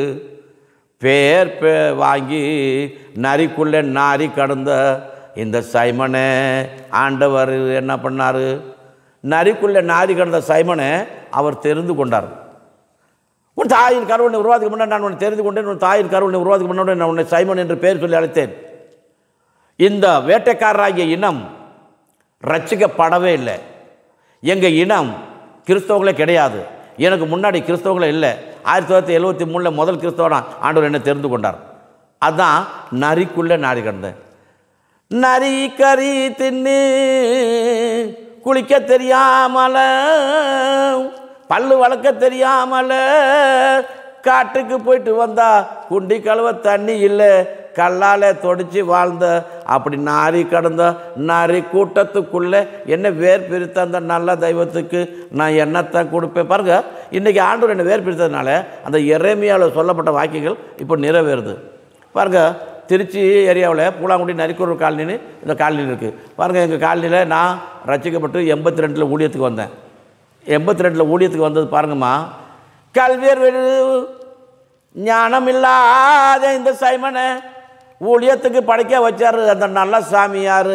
பேர் பே வாங்கி நரிக்குள்ளே நாரி கடந்த இந்த சைமனை ஆண்டவர் என்ன பண்ணார் நரிக்குள்ளே நாரி கடந்த சைமனை அவர் தெரிந்து கொண்டார் உன் தாயின் கருவனை உருவாதுக்கு முன்னாடி நான் உன்னை தெரிந்து கொண்டேன் உன் தாயின் கருவனை உருவாதுக்கு முன்னாடி நான் உன்னை சைமன் என்று பெயர் சொல்லி அழைத்தேன் இந்த வேட்டைக்காரராகிய இனம் ரட்சிக்கப்படவே இல்லை எங்கள் இனம் கிறிஸ்தவங்களே கிடையாது எனக்கு முன்னாடி கிறிஸ்தவங்களே இல்லை ஆயிரத்தி தொள்ளாயிரத்தி எழுபத்தி மூணில் முதல் கிறிஸ்தவனா ஆண்டவர் என்னை தெரிந்து கொண்டார் அதான் நரிக்குள்ளே நாரி கிடந்தேன் நரி கறி தின்னு குளிக்க தெரியாமல பல்லு வளர்க்க தெரியாமல காட்டுக்கு போயிட்டு வந்தா குண்டி கழுவ தண்ணி இல்லை கல்லால் தொடிச்சு வாழ்ந்த அப்படி நாரி கடந்த நாரி கூட்டத்துக்குள்ளே என்ன வேர் பிரித்த அந்த நல்ல தெய்வத்துக்கு நான் என்னத்தை கொடுப்பேன் பாருங்க இன்றைக்கி ஆண்டவர் என்னை வேர் பிரித்ததுனால அந்த எரேமியாவில் சொல்லப்பட்ட வாக்கியங்கள் இப்போ நிறைவேறுது பாருங்க திருச்சி ஏரியாவில் பூலாங்குடி நரிக்கூர் காலனின்னு இந்த காலனி இருக்குது பாருங்கள் எங்கள் காலனியில் நான் ரசிக்கப்பட்டு எண்பத்தி ரெண்டில் ஊழியத்துக்கு வந்தேன் எண்பத்தி ரெண்டில் ஊழியத்துக்கு வந்தது பாருங்கம்மா கல்வியர் வீடு ஞானம் இல்லாத இந்த சைமனை ஊழியத்துக்கு படைக்க வச்சாரு அந்த நல்ல சாமியார்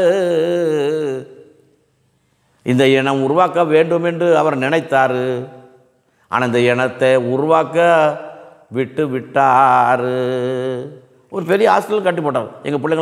இந்த இனம் உருவாக்க வேண்டும் என்று அவர் நினைத்தார் ஆனால் இந்த இனத்தை உருவாக்க விட்டு விட்டார் ஒரு பெரிய ஹாஸ்டல் கட்டி போட்டார் எங்கள் பிள்ளைங்க